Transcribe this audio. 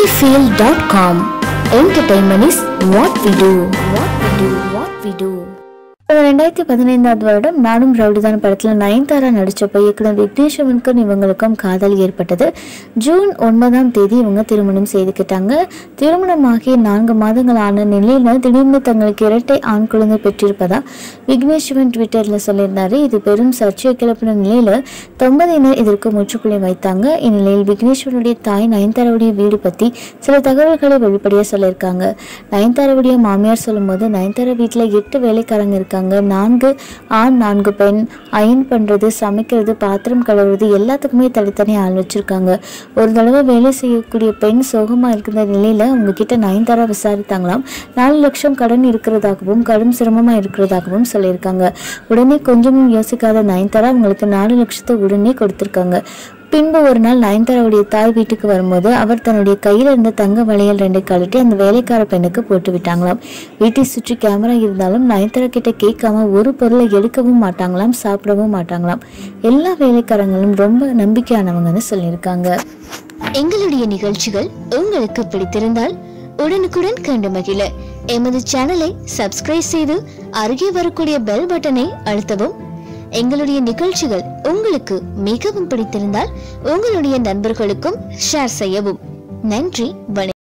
sunnyfield.com. Entertainment is what we do. What we do. What we do. ரெண்டாயிரத்தி பதினைந்தாவது வருடம் நானும் ரவுடிதான் படத்தில் நயன்தாரா நடிச்சப்போ இயக்குனர் விக்னேஸ்வரனுக்கும் இவங்களுக்கும் காதல் ஏற்பட்டது ஜூன் ஒன்பதாம் தேதி இவங்க திருமணம் செய்துக்கிட்டாங்க திருமணமாகி நான்கு மாதங்கள் ஆன நிலையில திடீர்னு தங்களுக்கு இரட்டை ஆண் குழந்தை பெற்றிருப்பதா விக்னேஸ்வரன் ட்விட்டர்ல சொல்லியிருந்தாரு இது பெரும் சர்ச்சையை கிளப்பின நிலையில தம்பதியினர் இதற்கு முற்றுப்புள்ளி வைத்தாங்க இந்நிலையில் விக்னேஸ்வரனுடைய தாய் நயன்தாராவுடைய வீடு பத்தி சில தகவல்களை வெளிப்படையாக சொல்லியிருக்காங்க நயன்தாராவுடைய மாமியார் சொல்லும்போது நயன்தாரா வீட்டில் எட்டு வேலைக்காரங்க இருக்காங்க நான்கு ஆண் நான்கு பெண் அயன் பண்ணுறது சமைக்கிறது பாத்திரம் கழுவுறது எல்லாத்துக்குமே தனித்தனி ஆள் வச்சுருக்காங்க ஒரு தடவை வேலை செய்யக்கூடிய பெண் சோகமாக இருக்கிற நிலையில் அவங்க கிட்ட நயன்தாரா விசாரித்தாங்களாம் நாலு லட்சம் கடன் இருக்கிறதாகவும் கடும் சிரமமாக இருக்கிறதாகவும் சொல்லியிருக்காங்க உடனே கொஞ்சமும் யோசிக்காத நயன்தாரா அவங்களுக்கு நாலு லட்சத்தை உடனே கொடுத்துருக்காங்க பின்பு ஒரு நாள் நயன்தாராவுடைய தாய் வீட்டுக்கு வரும்போது அவர் தன்னுடைய கையில் இருந்த தங்க வளையல் ரெண்டை கழட்டி அந்த வேலைக்கார பெண்ணுக்கு போட்டு விட்டாங்களாம் வீட்டை சுற்றி கேமரா இருந்தாலும் நயன்தாரா கிட்ட கேட்காம ஒரு பொருளை எடுக்கவும் மாட்டாங்களாம் சாப்பிடவும் மாட்டாங்களாம் எல்லா வேலைக்காரங்களும் ரொம்ப நம்பிக்கையானவங்கன்னு சொல்லியிருக்காங்க எங்களுடைய நிகழ்ச்சிகள் உங்களுக்கு பிடித்திருந்தால் உடனுக்குடன் கண்டு மகிழ எமது சேனலை சப்ஸ்கிரைப் செய்து அருகே வரக்கூடிய பெல் பட்டனை அழுத்தவும் எங்களுடைய நிகழ்ச்சிகள் உங்களுக்கு மிகவும் பிடித்திருந்தால் உங்களுடைய நண்பர்களுக்கும் ஷேர் செய்யவும் நன்றி வணக்கம்